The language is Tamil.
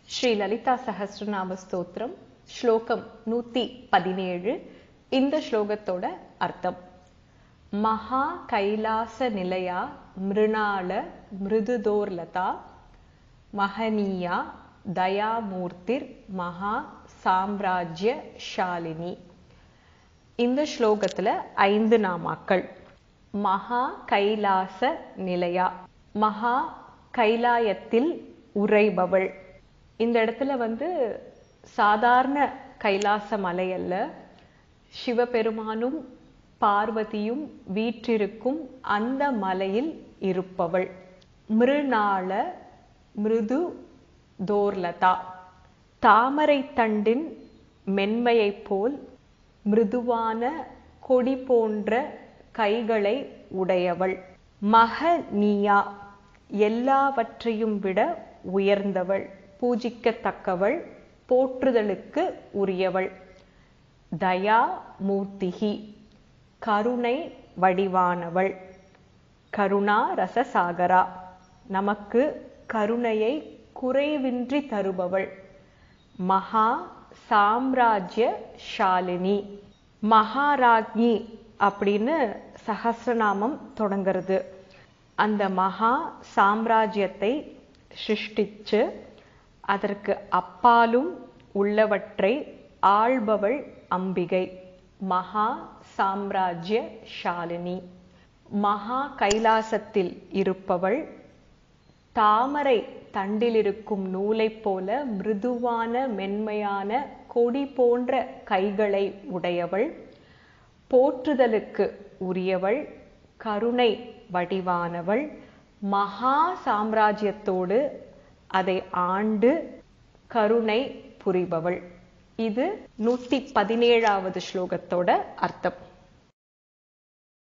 ஸ்ரீ லலிதா சஹஸ்ரநாம ஸ்தோத்திரம் ஸ்லோகம் நூத்தி பதினேழு இந்த ஸ்லோகத்தோட அர்த்தம் மகா கைலாச நிலையா மிருணாள மிருதுதோர்லதா மகனீயா தயாமூர்த்திர் மகா சாம்ராஜ்ய ஷாலினி இந்த ஸ்லோகத்துல ஐந்து நாமாக்கள் மகா கைலாச நிலையா மகா கைலாயத்தில் உறைபவள் இந்த இடத்துல வந்து சாதாரண கைலாச மலை அல்ல சிவபெருமானும் பார்வதியும் வீற்றிருக்கும் அந்த மலையில் இருப்பவள் மிருநாள மிருது தோர்லதா தாமரை தண்டின் மென்மையைப் போல் மிருதுவான கொடி போன்ற கைகளை உடையவள் மகனியா எல்லாவற்றையும் விட உயர்ந்தவள் பூஜிக்கத்தக்கவள் போற்றுதலுக்கு உரியவள் தயா மூர்த்திகி கருணை வடிவானவள் கருணா ரசசாகரா நமக்கு கருணையை குறைவின்றி தருபவள் மகா சாம்ராஜ்ய ஷாலினி மகாராஜ்ஞி அப்படின்னு சஹசிரநாமம் தொடங்கிறது அந்த மகா சாம்ராஜ்யத்தை சிருஷ்டிச்சு அதற்கு அப்பாலும் உள்ளவற்றை ஆள்பவள் அம்பிகை மகா சாம்ராஜ்ய ஷாலினி மகா கைலாசத்தில் இருப்பவள் தாமரை தண்டில் இருக்கும் நூலைப் போல மிருதுவான மென்மையான கொடி போன்ற கைகளை உடையவள் போற்றுதலுக்கு உரியவள் கருணை வடிவானவள் மகா சாம்ராஜ்யத்தோடு அதை ஆண்டு கருணை புரிபவள் இது நூத்தி பதினேழாவது ஸ்லோகத்தோட அர்த்தம்